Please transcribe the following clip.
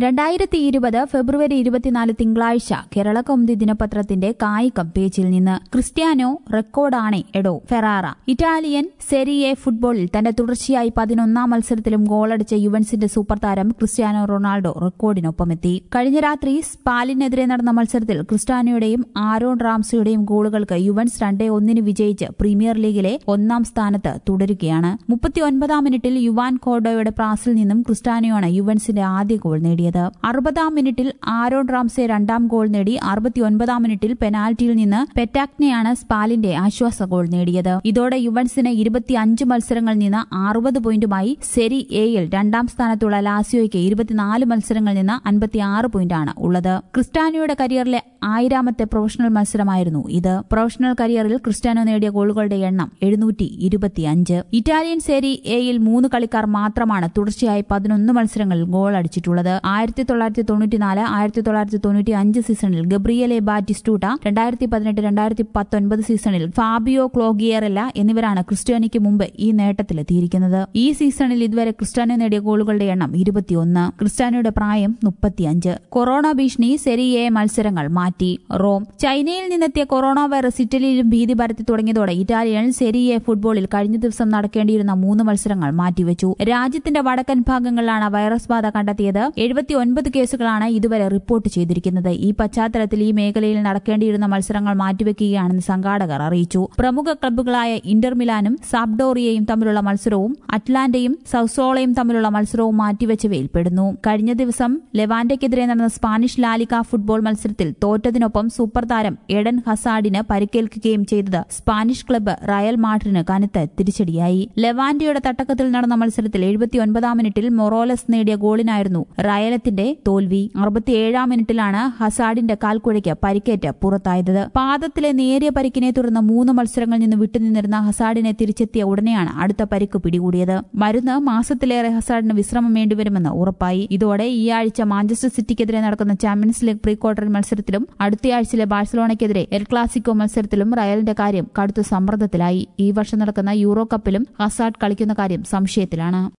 രണ്ടായിരത്തി ഇരുപത് ഫെബ്രുവരി ഇരുപത്തിനാല് തിങ്കളാഴ്ച കേരള കൗമുദി ദിനപത്രത്തിന്റെ കായികം പേജിൽ നിന്ന് ക്രിസ്ത്യാനോ റെക്കോർഡാണേ എഡോ ഫെറാറ ഇറ്റാലിയൻ സെരിയെ ഫുട്ബോളിൽ തന്റെ തുടർച്ചയായി പതിനൊന്നാം മത്സരത്തിലും ഗോളടിച്ച യുവൻസിന്റെ സൂപ്പർ താരം ക്രിസ്ത്യാനോ റൊണാൾഡോ റെക്കോർഡിനൊപ്പമെത്തി കഴിഞ്ഞ രാത്രി സ്പാലിനെതിരെ നടന്ന മത്സരത്തിൽ ക്രിസ്ത്യാനോയുടെയും ആരോൺ റാംസിയുടെയും ഗോളുകൾക്ക് യുവൻസ് രണ്ടേ ഒന്നിന് വിജയിച്ച് പ്രീമിയർ ലീഗിലെ ഒന്നാം സ്ഥാനത്ത് തുടരുകയാണ് മുപ്പത്തിയൊൻപതാം മിനിറ്റിൽ യുവാൻ കോർഡോയുടെ പ്രാസിൽ നിന്നും ക്രിസ്ത്യാനോയാണ് യുവൻസിന്റെ ആദ്യ ഗോൾ നേടിയത് അറുപതാം മിനിറ്റിൽ ആരോൺ റാംസെ രണ്ടാം ഗോൾ നേടി അറുപത്തിയൊൻപതാം മിനിറ്റിൽ പെനാൽറ്റിയിൽ നിന്ന് പെറ്റാക്നെയാണ് സ്പാലിന്റെ ആശ്വാസ ഗോൾ നേടിയത് ഇതോടെ യുവൻസിന് ഇരുപത്തിയഞ്ച് മത്സരങ്ങളിൽ നിന്ന് അറുപത് പോയിന്റുമായി സെരി എയിൽ രണ്ടാം സ്ഥാനത്തുള്ള ലാസിയോയ്ക്ക് ഇരുപത്തിനാല് മത്സരങ്ങളിൽ നിന്ന് അൻപത്തിയാറ് പോയിന്റാണ് ഉള്ളത് ക്രിസ്ത്യാനോയുടെ കരിയറിലെ ആയിരാമത്തെ പ്രൊഫഷണൽ മത്സരമായിരുന്നു ഇത് പ്രൊഫഷണൽ കരിയറിൽ ക്രിസ്ത്യാനോ നേടിയ ഗോളുകളുടെ എണ്ണം എഴുന്നൂറ്റി ഇരുപത്തിയഞ്ച് ഇറ്റാലിയൻ സെരി എയിൽ മൂന്ന് കളിക്കാർ മാത്രമാണ് തുടർച്ചയായി പതിനൊന്ന് മത്സരങ്ങളിൽ ഗോൾ അടിച്ചിട്ടുള്ളത് ആയിരത്തി തൊള്ളായിരത്തി തൊണ്ണൂറ്റിനാല് ആയിരത്തി തൊള്ളായിരത്തി തൊണ്ണൂറ്റി അഞ്ച് സീസണിൽ ഗബ്രിയലെ ബാറ്റിസ്റ്റൂട്ട രണ്ടായിരത്തി പതിനെട്ട് രണ്ടായിരത്തി പത്തൊൻപത് സീസണിൽ ഫാബിയോ ക്ലോഗിയറല്ല എന്നിവരാണ് ക്രിസ്ത്യാനിക്ക് മുമ്പ് ഈ നേട്ടത്തിലെത്തിയിരിക്കുന്നത് ഈ സീസണിൽ ഇതുവരെ ക്രിസ്ത്യാനോ നേടിയ ഗോളുകളുടെ എണ്ണം ഇരുപത്തിയൊന്ന് ക്രിസ്ത്യാനോയുടെ പ്രായം മുപ്പത്തിയഞ്ച് കൊറോണ ഭീഷണി സെരിയെ മത്സരങ്ങൾ മാറ്റി റോം ചൈനയിൽ നിന്നെത്തിയ കൊറോണ വൈറസ് ഇറ്റലിയിലും ഭീതി പരത്തി തുടങ്ങിയതോടെ ഇറ്റാലിയൻ സെരിയെ ഫുട്ബോളിൽ കഴിഞ്ഞ ദിവസം നടക്കേണ്ടിയിരുന്ന മൂന്ന് മത്സരങ്ങൾ മാറ്റിവെച്ചു രാജ്യത്തിന്റെ വടക്കൻ ഭാഗങ്ങളിലാണ് വൈറസ് ബാധ കണ്ടെത്തിയത് എഴുപത്തിയൊൻപത് കേസുകളാണ് ഇതുവരെ റിപ്പോർട്ട് ചെയ്തിരിക്കുന്നത് ഈ പശ്ചാത്തലത്തിൽ ഈ മേഖലയിൽ നടക്കേണ്ടിയിരുന്ന മത്സരങ്ങൾ മാറ്റിവെക്കുകയാണെന്ന് സംഘാടകർ അറിയിച്ചു പ്രമുഖ ക്ലബ്ബുകളായ ഇന്റർ മിലാനും സാബ്ഡോറിയയും തമ്മിലുള്ള മത്സരവും അറ്റ്ലാന്റയും സൌസോളയും തമ്മിലുള്ള മത്സരവും മാറ്റിവെച്ചവയിൽ പെടുന്നു കഴിഞ്ഞ ദിവസം ലെവാന്റയ്ക്കെതിരെ നടന്ന സ്പാനിഷ് ലാലിക ഫുട്ബോൾ മത്സരത്തിൽ തോറ്റതിനൊപ്പം സൂപ്പർ താരം എഡൻ ഹസാഡിന് പരിക്കേൽക്കുകയും ചെയ്തത് സ്പാനിഷ് ക്ലബ്ബ് റയൽ മാഡ്രിന് കനത്ത തിരിച്ചടിയായി ലെവാന്റയുടെ തട്ടക്കത്തിൽ നടന്ന മത്സരത്തിൽ എഴുപത്തിയൊൻപതാം മിനിറ്റിൽ മൊറോലസ് നേടിയ ഗോളിനായിരുന്നു റയലത്തിന്റെ തോൽവി അറുപത്തിയേഴാം മിനിറ്റിലാണ് ഹസാഡിന്റെ കാൽക്കുഴയ്ക്ക് പരിക്കേറ്റ് പുറത്തായത് പാദത്തിലെ നേരിയ പരിക്കിനെ തുടർന്ന് മൂന്ന് മത്സരങ്ങളിൽ നിന്ന് വിട്ടുനിന്നിരുന്ന ഹസാഡിനെ തിരിച്ചെത്തിയ ഉടനെയാണ് അടുത്ത പരിക്ക് പിടികൂടിയത് മരുന്ന് മാസത്തിലേറെ ഹസാഡിന് വിശ്രമം വേണ്ടിവരുമെന്ന് ഉറപ്പായി ഇതോടെ ഈ ആഴ്ച മാഞ്ചസ്റ്റർ സിറ്റിക്കെതിരെ നടക്കുന്ന ചാമ്പ്യൻസ് ലീഗ് പ്രീ ക്വാർട്ടർ മത്സരത്തിലും അടുത്തയാഴ്ചയിലെ ബാഴ്സലോണയ്ക്കെതിരെ എൽ ക്ലാസിക്കോ മത്സരത്തിലും റയലിന്റെ കാര്യം കടുത്ത സമ്മർദ്ദത്തിലായി ഈ വർഷം നടക്കുന്ന യൂറോ കപ്പിലും ഹസാഡ് കളിക്കുന്ന കാര്യം സംശയത്തിലാണ്